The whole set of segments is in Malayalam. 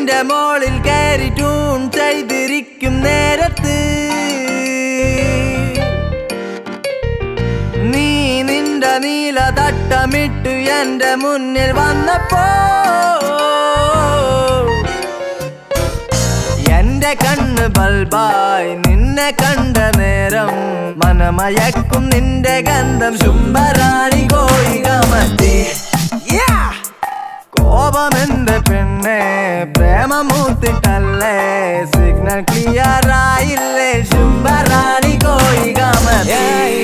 നിന്റെ മോളിൽ കയറി ട്യൂൺ ചെയ്തിരിക്കും നേരത്ത് നീ നിന്റെ നീല തട്ടമിട്ട് എന്റെ മുന്നിൽ വന്നപ്പോ എന്റെ കണ്ണ് ബൾബായി നിന്നെ കണ്ട നേരം മനമയക്കും നിന്റെ ഗന്ധം ശുംഭറാണി കോയികമത്തി കോപമെന്റെ പെണ്ണെ പ്രേമമൂത്തിട്ടല്ലേ സിഗ്നൽ ക്ലിയർ ആയില്ലേ ശുംഭറാണി കോയികമത്തി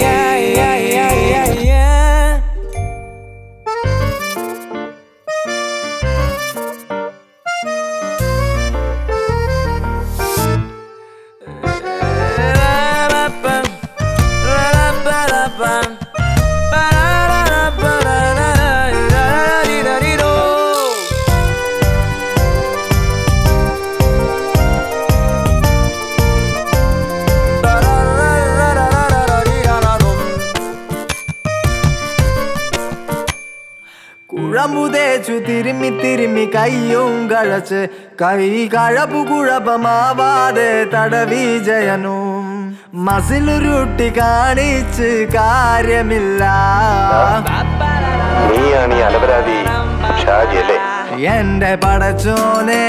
കുഴമ്പു തേച്ചു തിരുമ്മി തിരുമ്മി കയ്യും കഴച്ച് കൈ കഴപ്പു കുഴപ്പമാവാതെ തടവി ജയനും മസിലുരുട്ടി കാണിച്ച് കാര്യമില്ല നീയാണ് ഈ അലപരാധി ഷാജി അല്ലേ എന്റെ പടച്ചോനെ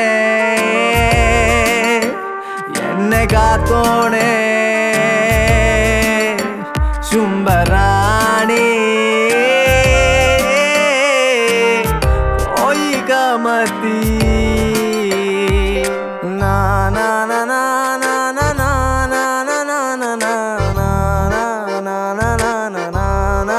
എന്നെ കാത്തോണേ ശുംഭറാണി പോയി കമത്തി നാ നാ നാ നാ നാ നാ നാ നാ നാ നാ നാ നാ നാ നാ നാ നാ നാ നാ നാ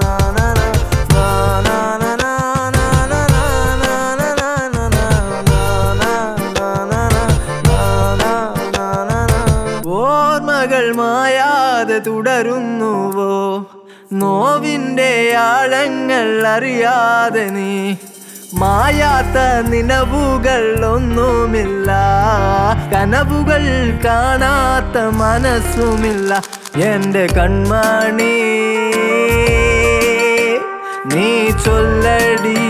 ഓർമ്മകൾ മായാതെ തുടരുന്നുവോ നോവിൻ്റെ ആഴങ്ങൾ അറിയാതെ നീ മായാത്ത നിലവുകൾ ഒന്നുമില്ല കനവുകൾ കാണാത്ത മനസ്സുമില്ല എൻ്റെ കൺമണി നീ ചൊല്ലടി